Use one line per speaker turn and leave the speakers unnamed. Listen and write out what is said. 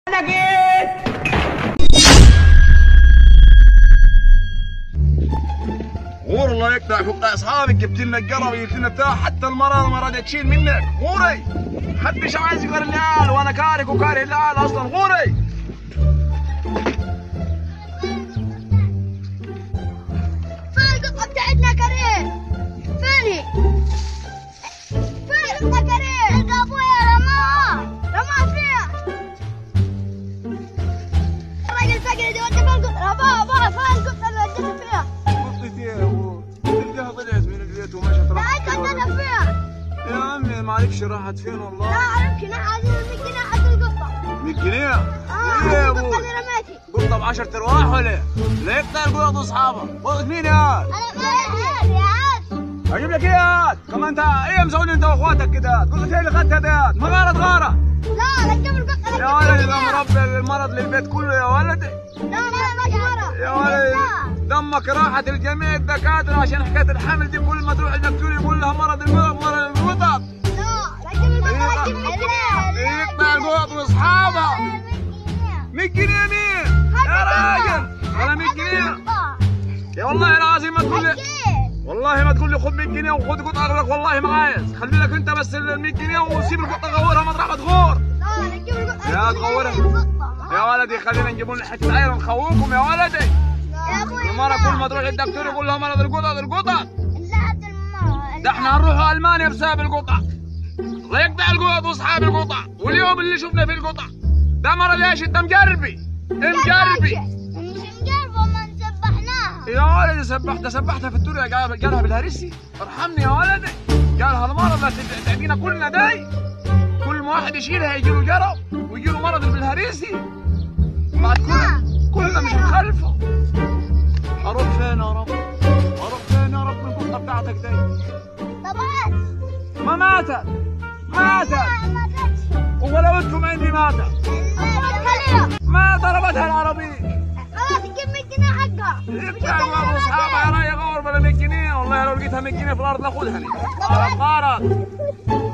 انا جيت
والله يقطع فوق اصحابك جبت لنا القرب جبت لنا بتاع حتى المرض ما راضيه تشيل منك غوري محدش عايز غير العيال وانا كارك وكاره العيال اصلا غوري
فين القطة بتاعتنا كريم؟ فيني؟ فين القطة كريم؟ تلقى ابويا رماها رماها فيها الراجل الفقري دي ودي فين القطة؟ ابوها ابوها فين القطة اللي وديتها فيها؟
قطتي يا ابو تلقاها طلعت من البيت ومشت
لا
راحت
انت وديتها فيها
يا عمي ما عليكش راحت فين
لا
والله
اعرفش انا عايزين 100 جنيه حق القطة
100 جنيه
اه
ايه يا
القطة
ابو
اللي رميتي
قطه ب 10 ارواح ولا إيه؟ لا يقطع القطط واصحابها قطة مين يا
انا ما يا عاد
اجيب لك ايه يا كمان انت ايه مسوي انت واخواتك كده قلت ايه اللي خدتها ديت ما غارت غاره
لا لا تجيب القطة
يا ولدي ده مربي المرض للبيت كله يا ولدي
لا لا ما مرة
يا ولدي دمك راحت لجميع الدكاتره عشان حكايه الحمل دي كل ما تروح الدكتور يقول لها مرض المرض مرض القطط
لا لا تجيب القطة تجيب 100 جنيه
يقطع القطط واصحابها 100 جنيه مين؟ يا راجل ولا 100 جنيه يا والله العظيم ما تقول لي والله ما تقول لي خد 100 جنيه وخد قطعه اقول لك والله ما عايز خلي لك انت بس ال 100 جنيه وسيب القطه غورها مطرح ما تغور
لا نجيب القطة
يا تغورها. يا ولدي خلينا نجيب لنا حته عير نخوفكم يا ولدي
يا ابوي
المره كل ما تروح للدكتور يقول لها مرض القطط القطط
لا عبد الماما
ده احنا هنروح المانيا بسبب القطع الله يقطع القطط واصحاب القطع واليوم اللي شفنا فيه القطع ده مرض ايش انت مجربي مجربي
مش نجربه ما نسبحناها
يا ولدي سبحت سبحتها في الدنيا قال- قالها بالهرسي ارحمني يا ولدي قالها المرض لا تد- تعدينا كلنا داي كل ما واحد يشيلها يجي له جرب ويجي له مرض بالهرسي بعد كلنا كلنا مش هنخلفه اروح فين يا رب اروح فين يا رب من القطه بتاعتك دي
طب هات
ما ماتت ماتت
ما جاتش
ولو انتم عندي ماتت
خليها
ما ضربتها العربية
خلاص تجيب 100 جنيه حقها
يقطع الله واصحابها يا راي غور بلا 100 جنيه والله لو لقيتها 100 جنيه في الارض لاخذها لي غارت غارت